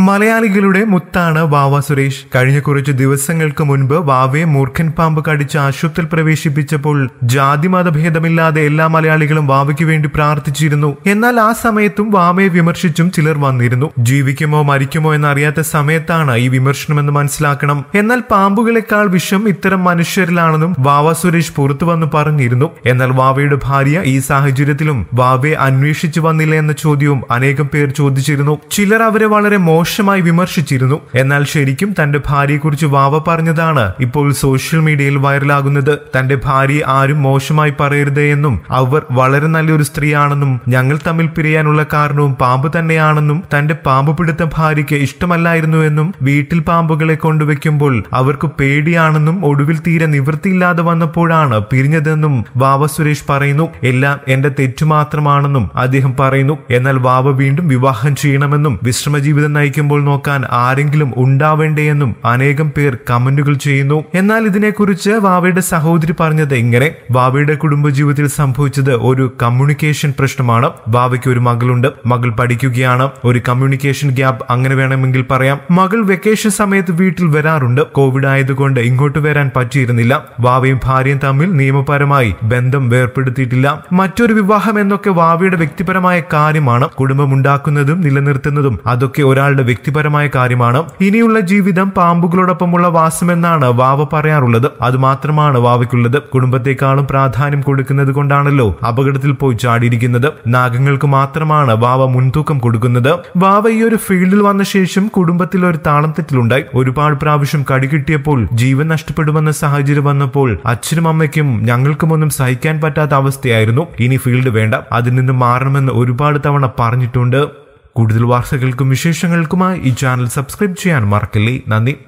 മലയാളികളുടെ മുത്താണ് വാവ സുരേഷ് കഴിഞ്ഞ കുറച്ച് ദിവസങ്ങൾക്ക് മുൻപ് വാവയെ മൂർഖൻ പാമ്പ് കടിച്ച് ആശുപത്രിയിൽ പ്രവേശിപ്പിച്ചപ്പോൾ ജാതി മതഭേദമില്ലാതെ എല്ലാ മലയാളികളും വാവയ്ക്ക് വേണ്ടി പ്രാർത്ഥിച്ചിരുന്നു എന്നാൽ ആ സമയത്തും വാവയെ വിമർശിച്ചും ചിലർ വന്നിരുന്നു ജീവിക്കുമോ മരിക്കുമോ എന്നറിയാത്ത സമയത്താണ് ഈ വിമർശനമെന്ന് മനസ്സിലാക്കണം എന്നാൽ പാമ്പുകളെക്കാൾ വിഷം ഇത്തരം മനുഷ്യരിലാണെന്നും വാവ സുരേഷ് പുറത്തു വന്ന് പറഞ്ഞിരുന്നു എന്നാൽ വാവയുടെ ഭാര്യ ഈ സാഹചര്യത്തിലും വാവയെ അന്വേഷിച്ചു വന്നില്ല എന്ന ചോദ്യവും അനേകം പേർ ചോദിച്ചിരുന്നു ചിലർ അവരെ വളരെ മോശമായി വിമർശിച്ചിരുന്നു എന്നാൽ ശരിക്കും തന്റെ ഭാര്യയെക്കുറിച്ച് വാവ പറഞ്ഞതാണ് ഇപ്പോൾ സോഷ്യൽ മീഡിയയിൽ വൈറലാകുന്നത് തന്റെ ഭാര്യയെ ആരും മോശമായി പറയരുത് എന്നും അവർ വളരെ നല്ലൊരു സ്ത്രീയാണെന്നും ഞങ്ങൾ തമ്മിൽ പിരിയാനുള്ള കാരണവും പാമ്പ് തന്നെയാണെന്നും തന്റെ പാമ്പ് പിടുത്ത ഭാര്യയ്ക്ക് ഇഷ്ടമല്ലായിരുന്നു എന്നും വീട്ടിൽ പാമ്പുകളെ കൊണ്ടുവയ്ക്കുമ്പോൾ അവർക്ക് പേടിയാണെന്നും ഒടുവിൽ തീരെ നിവൃത്തിയില്ലാതെ വന്നപ്പോഴാണ് പിരിഞ്ഞതെന്നും വാവ സുരേഷ് പറയുന്നു എല്ലാം എന്റെ തെറ്റു മാത്രമാണെന്നും അദ്ദേഹം പറയുന്നു എന്നാൽ വാവ വീണ്ടും വിവാഹം ചെയ്യണമെന്നും വിശ്രമജീവിതം നയിക്കുമ്പോൾ നോക്കാൻ ആരെങ്കിലും ഉണ്ടാവേണ്ടേ എന്നും അനേകം പേർ കമന്റുകൾ ചെയ്യുന്നു എന്നാൽ ഇതിനെക്കുറിച്ച് വാവയുടെ സഹോദരി പറഞ്ഞത് ഇങ്ങനെ വാവയുടെ കുടുംബജീവിതത്തിൽ സംഭവിച്ചത് ഒരു കമ്മ്യൂണിക്കേഷൻ പ്രശ്നമാണ് വാവയ്ക്ക് ഒരു മകളുണ്ട് മകൾ പഠിക്കുകയാണ് ഒരു കമ്മ്യൂണിക്കേഷൻ ഗ്യാപ്പ് അങ്ങനെ വേണമെങ്കിൽ പറയാം മകൾ വെക്കേഷൻ സമയത്ത് വീട്ടിൽ വരാറുണ്ട് കോവിഡ് ആയതുകൊണ്ട് ഇങ്ങോട്ട് വരാൻ പറ്റിയിരുന്നില്ല വാവയും ഭാര്യയും തമ്മിൽ നിയമപരമായി ബന്ധം വേർപ്പെടുത്തിയിട്ടില്ല മറ്റൊരു വിവാഹം എന്നൊക്കെ വാവയുടെ വ്യക്തിപരമായ കാര്യമാണ് കുടുംബമുണ്ടാക്കുന്നതും നിലനിർത്തുന്നതും അതൊക്കെ ഒരാളുടെ വ്യക്തിപരമായ കാര്യമാണ് ഇനിയുള്ള ജീവിതം പാമ്പുകളോടൊപ്പമുള്ള വാസമെന്നാണ് വാവ പറയാറുള്ളത് അതുമാത്രമാണ് വാവയ്ക്കുള്ളത് കുടുംബത്തെക്കാളും പ്രാധാന്യം കൊടുക്കുന്നത് കൊണ്ടാണല്ലോ അപകടത്തിൽ പോയി ചാടിയിരിക്കുന്നത് നാഗങ്ങൾക്ക് മാത്രമാണ് വാവ മുൻതൂക്കം കൊടുക്കുന്നത് വാവ ഈ ഒരു ഫീൽഡിൽ വന്ന ശേഷം കുടുംബത്തിൽ ഒരു താളം തെറ്റിലുണ്ടായി ഒരുപാട് പ്രാവശ്യം കടികിട്ടിയപ്പോൾ ജീവൻ നഷ്ടപ്പെടുമെന്ന സാഹചര്യം വന്നപ്പോൾ അച്ഛനും അമ്മയ്ക്കും ഞങ്ങൾക്കും ഒന്നും സഹിക്കാൻ പറ്റാത്ത അവസ്ഥയായിരുന്നു ഇനി ഫീൽഡ് വേണ്ട അതിൽ നിന്ന് മാറണമെന്ന് ഒരുപാട് തവണ പറഞ്ഞിട്ടുണ്ട് കൂടുതൽ വാർത്തകൾക്കും വിശേഷങ്ങൾക്കുമായി ഈ ചാനൽ സബ്സ്ക്രൈബ് ചെയ്യാൻ മറക്കല്ലേ നന്ദി